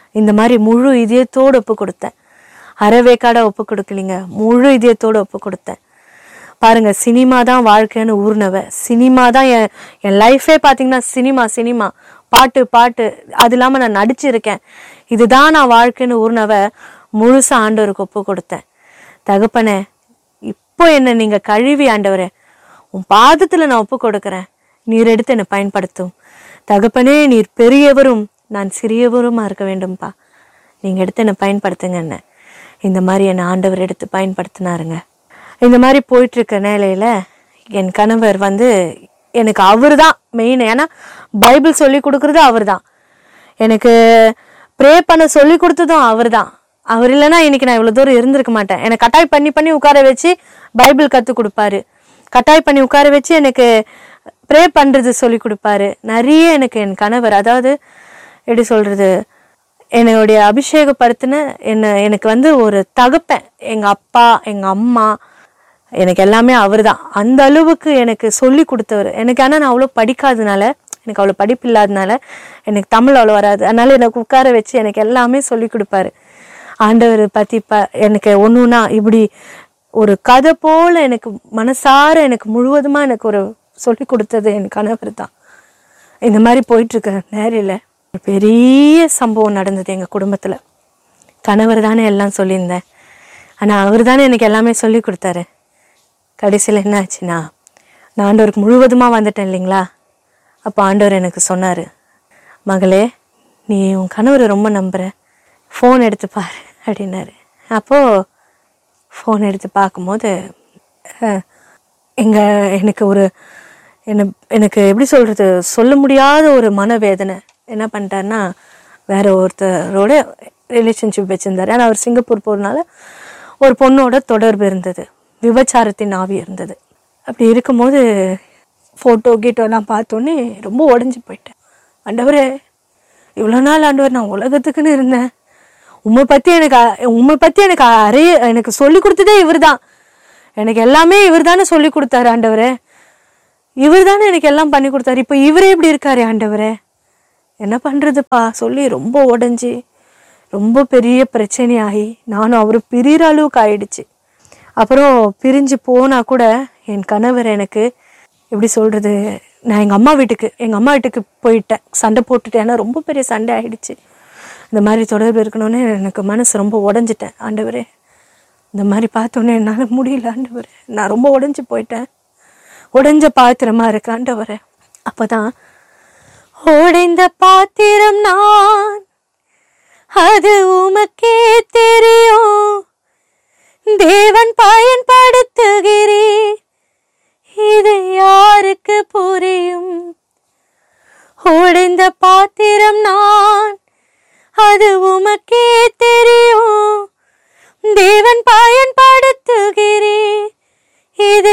இந்த மாதிரி முழு இதயத்தோடு ஒப்பு கொடுத்தேன் அறவேக்காட ஒப்பு கொடுக்கலிங்க முழு இதயத்தோடு ஒப்பு கொடுத்தேன் பாருங்க சினிமா தான் வாழ்க்கைன்னு ஊர்னவ சினிமா தான் என் என் லைஃபே பார்த்தீங்கன்னா சினிமா சினிமா பாட்டு பாட்டு அது இல்லாமல் நான் நடிச்சிருக்கேன் இதுதான் நான் வாழ்க்கைன்னு ஊர்னவ முழுசா ஆண்டவருக்கு ஒப்பு கொடுத்தேன் தகப்பனே இப்போ என்ன நீங்க கழுவி ஆண்டவரே உன் பாதத்துல நான் ஒப்பு கொடுக்கிறேன் நீர் எடுத்து என்னை பயன்படுத்தும் தகப்பனே நீர் பெரியவரும் நான் சிறியவருமா இருக்க வேண்டும்பா நீங்க எடுத்து என்னை பயன்படுத்துங்க என்ன இந்த மாதிரி என்னை ஆண்டவர் எடுத்து பயன்படுத்தினாருங்க இந்த மாதிரி போயிட்டு இருக்க நிலையில என் கணவர் வந்து எனக்கு அவர் தான் மெயின் ஏன்னா பைபிள் சொல்லி கொடுக்கறது அவர் தான் எனக்கு ப்ரே பண்ண சொல்லி கொடுத்ததும் அவர் தான் அவர் இல்லைன்னா இன்னைக்கு நான் இவ்வளோ தூரம் இருந்திருக்க மாட்டேன் என்னை கட்டாய் பண்ணி பண்ணி உட்கார வச்சு பைபிள் கற்றுக் கொடுப்பாரு கட்டாய் பண்ணி உட்கார வச்சு எனக்கு ப்ரே பண்ணுறது சொல்லி கொடுப்பாரு நிறைய எனக்கு என் கணவர் அதாவது எப்படி சொல்கிறது என்னுடைய அபிஷேகப்படுத்தின என்ன எனக்கு வந்து ஒரு தகப்பன் எங்கள் அப்பா எங்கள் அம்மா எனக்கு எல்லாமே அவர் தான் அந்த அளவுக்கு எனக்கு சொல்லி கொடுத்தவர் எனக்கு ஆனால் நான் அவ்வளோ படிக்காதனால எனக்கு அவ்வளோ படிப்பு இல்லாதனால எனக்கு தமிழ் அவ்வளோ வராது அதனால எனக்கு உட்கார வச்சு எனக்கு எல்லாமே சொல்லி கொடுப்பாரு ஆண்டவர் பற்றி ப எனக்கு ஒன்றுனா இப்படி ஒரு கதை போல எனக்கு மனசார எனக்கு முழுவதுமாக எனக்கு ஒரு சொல்லி கொடுத்தது என் கணவர் தான் இந்த மாதிரி போயிட்டு இருக்கிற நேரில் ஒரு பெரிய சம்பவம் நடந்தது எங்கள் குடும்பத்தில் கணவர் தானே எல்லாம் சொல்லியிருந்தேன் ஆனால் அவர் தானே எனக்கு எல்லாமே சொல்லி கொடுத்தாரு கடைசியில் என்ன ஆச்சுன்னா நான் ஆண்டவருக்கு முழுவதுமாக வந்துட்டேன் இல்லைங்களா அப்போ ஆண்டவர் எனக்கு சொன்னார் மகளே நீ உன் கணவரை ரொம்ப நம்புற ஃபோன் எடுத்து பாரு அப்படின்னாரு அப்போது ஃபோன் எடுத்து பார்க்கும்போது அஹ், எங்க எனக்கு ஒரு என்ன எனக்கு எப்படி சொல்கிறது சொல்ல முடியாத ஒரு மனவேதனை என்ன பண்ணிட்டாருன்னா வேற ஒருத்தரோட ரிலேஷன்ஷிப் வச்சுருந்தாரு ஆனால் அவர் சிங்கப்பூர் போகிறனால ஒரு பொண்ணோட தொடர்பு இருந்தது விபச்சாரத்தின் ஆவி இருந்தது அப்படி இருக்கும்போது ஃபோட்டோ கீட்டோலாம் பார்த்தோன்னே ரொம்ப உடஞ்சி போயிட்டேன் ஆண்டவரே இவ்வளோ நாள் ஆண்டவர் நான் உலகத்துக்குன்னு இருந்தேன் உம்மை பற்றி எனக்கு அ- உம்மை பற்றி எனக்கு அறைய எனக்கு சொல்லி கொடுத்ததே இவர் தான் எனக்கு எல்லாமே இவர் தானே சொல்லி கொடுத்தாரு ஆண்டவரே இவர் தானே எனக்கு எல்லாம் பண்ணி கொடுத்தாரு இப்போ இவரே இப்படி இருக்காரு ஆண்டவரே என்ன பண்ணுறதுப்பா சொல்லி ரொம்ப உடஞ்சி ரொம்ப பெரிய பிரச்சனையாகி நானும் அவர் பிரிகிற அளவுக்கு ஆயிடுச்சு அப்புறம் பிரிஞ்சு போனா கூட என் கணவர் எனக்கு எப்படி சொல்கிறது நான் எங்கள் அம்மா வீட்டுக்கு எங்கள் அம்மா வீட்டுக்கு போயிட்டேன் சண்டை போட்டுட்டேன் ஏன்னா ரொம்ப பெரிய சண்டை ஆயிடுச்சு இந்த மாதிரி தொடர்பு இருக்கணும்னு எனக்கு மனசு ரொம்ப உடஞ்சிட்டேன் ஆண்டவரே இந்த மாதிரி பார்த்தோன்னே என்னால் முடியல ஆண்டவரே நான் ரொம்ப உடஞ்சி போயிட்டேன் உடைஞ்ச பாத்திரமா இருக்கு ஆண்டவரே அப்பதான் உடைந்த பாத்திரம் நான் அது உமக்கே தெரியும் தேவன் பயன்படுத்துகிறீர் இது யாருக்கு புரியும் உடைந்த பாத்திரம் நான் அது உமக்கே தெரியும் தேவன் பயன்படுத்துகிறீர் இது